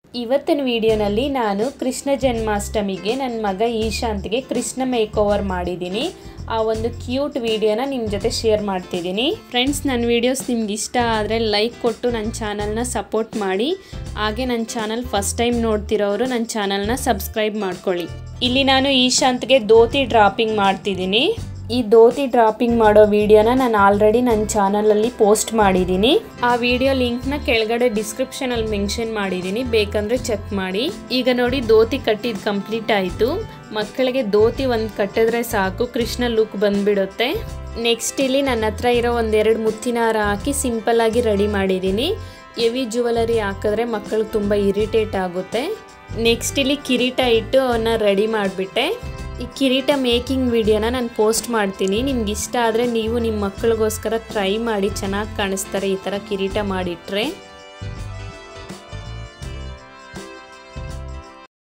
ಇವತ್ತಿನ ವಿಡಿಯೋನಲ್ಲಿ ನಾನು ಕೃಷ್ಣ ಜನ್ಮಾಷ್ಟಮಿಗೆ ನನ್ನ ಮಗ ಈಶಾಂತ್ಗೆ ಕೃಷ್ಣ ಮೇಕ್ ಓವರ್ ಮಾಡಿದ್ದೀನಿ ಆ ಒಂದು ಕ್ಯೂಟ್ ವಿಡಿಯೋನ ನಿಮ್ಮ ಜೊತೆ ಶೇರ್ ಮಾಡ್ತಿದ್ದೀನಿ ಫ್ರೆಂಡ್ಸ್ ನನ್ನ ವಿಡಿಯೋಸ್ ನಿಮ್ಗೆ ಇಷ್ಟ ಆದರೆ ಲೈಕ್ ಕೊಟ್ಟು ನನ್ನ ಚಾನಲ್ನ ಸಪೋರ್ಟ್ ಮಾಡಿ ಹಾಗೆ ನನ್ನ ಚಾನಲ್ ಫಸ್ಟ್ ಟೈಮ್ ನೋಡ್ತಿರೋರು ನನ್ನ ಚಾನಲ್ನ ಸಬ್ಸ್ಕ್ರೈಬ್ ಮಾಡ್ಕೊಳ್ಳಿ ಇಲ್ಲಿ ನಾನು ಈಶಾಂತ್ಗೆ ಧೋತಿ ಡ್ರಾಪಿಂಗ್ ಮಾಡ್ತಿದ್ದೀನಿ ಈ ಧೋತಿ ಡ್ರಾಪಿಂಗ್ ಮಾಡೋ ವಿಡಿಯೋನ ನಾನು ಆಲ್ರೆಡಿ ನನ್ನ ಚಾನಲಲ್ಲಿ ಪೋಸ್ಟ್ ಮಾಡಿದ್ದೀನಿ ಆ ವಿಡಿಯೋ ಲಿಂಕ್ನ ಕೆಳಗಡೆ ಡಿಸ್ಕ್ರಿಪ್ಷನಲ್ಲಿ ಮೆನ್ಷನ್ ಮಾಡಿದ್ದೀನಿ ಬೇಕಂದರೆ ಚೆಕ್ ಮಾಡಿ ಈಗ ನೋಡಿ ಧೋತಿ ಕಟ್ಟಿದ್ದು ಕಂಪ್ಲೀಟ್ ಆಯಿತು ಮಕ್ಕಳಿಗೆ ಧೋತಿ ಒಂದು ಕಟ್ಟಿದ್ರೆ ಸಾಕು ಕೃಷ್ಣ ಲುಕ್ ಬಂದ್ಬಿಡುತ್ತೆ ನೆಕ್ಸ್ಟ್ ಇಲ್ಲಿ ನನ್ನ ಹತ್ರ ಇರೋ ಒಂದೆರಡು ಮುತ್ತಿನ ಹಾರ ಹಾಕಿ ಸಿಂಪಲ್ಲಾಗಿ ರೆಡಿ ಮಾಡಿದ್ದೀನಿ ಹೆವಿ ಜುವೆಲರಿ ಹಾಕಿದ್ರೆ ಮಕ್ಕಳು ತುಂಬ ಇರಿಟೇಟ್ ಆಗುತ್ತೆ ನೆಕ್ಸ್ಟ್ ಇಲ್ಲಿ ಕಿರೀಟ ಇಟ್ಟು ಅವನ್ನ ರೆಡಿ ಮಾಡಿಬಿಟ್ಟೆ ಈ ಕಿರೀಟ ಮೇಕಿಂಗ್ ವಿಡಿಯೋನ ನಾನು ಪೋಸ್ಟ್ ಮಾಡ್ತೀನಿ ನಿಮ್ಗೆ ಇಷ್ಟ ಆದರೆ ನೀವು ನಿಮ್ಮ ಮಕ್ಕಳಿಗೋಸ್ಕರ ಟ್ರೈ ಮಾಡಿ ಚೆನ್ನಾಗಿ ಕಾಣಿಸ್ತಾರೆ ಈ ಥರ ಕಿರೀಟ ಮಾಡಿಟ್ರೆ